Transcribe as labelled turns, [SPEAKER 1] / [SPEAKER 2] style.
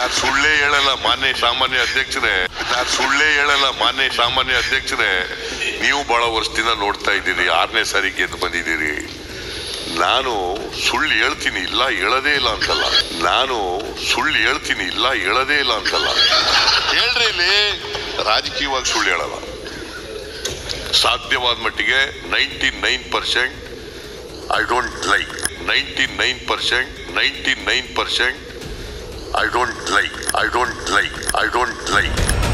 [SPEAKER 1] ನಾನು ಸುಳ್ಳೇ ಹೇಳಲ್ಲ ಮಾನ್ಯ ಸಾಮಾನ್ಯ ಅಧ್ಯಕ್ಷರೇ ನಾನು ಸುಳ್ಳೇ ಹೇಳಲ್ಲ ಮಾನ್ಯ ಸಾಮಾನ್ಯ ಅಧ್ಯಕ್ಷರೇ ನೀವು ಬಹಳ ವರ್ಷದಿಂದ ನೋಡ್ತಾ ಇದ್ದೀರಿ ಆರನೇ ಸಾರಿ ಗೆದ್ದು ಬಂದಿದ್ದೀರಿ ನಾನು ಸುಳ್ಳು ಹೇಳ್ತೀನಿ ಇಲ್ಲ ಹೇಳದೇ ಇಲ್ಲ ಅಂತಲ್ಲ ನಾನು ಸುಳ್ಳು ಹೇಳ್ತೀನಿ ಇಲ್ಲ ಹೇಳದೇ ಇಲ್ಲ ಅಂತಲ್ಲ ಹೇಳ್ರಿ ಇಲ್ಲಿ ರಾಜಕೀಯವಾಗಿ ಸುಳ್ಳು ಹೇಳಲ್ಲ ಸಾಧ್ಯವಾದ ಮಟ್ಟಿಗೆ ninety nine percent I don't like ninety nine percent ninety nine percent I don't like I don't like I don't like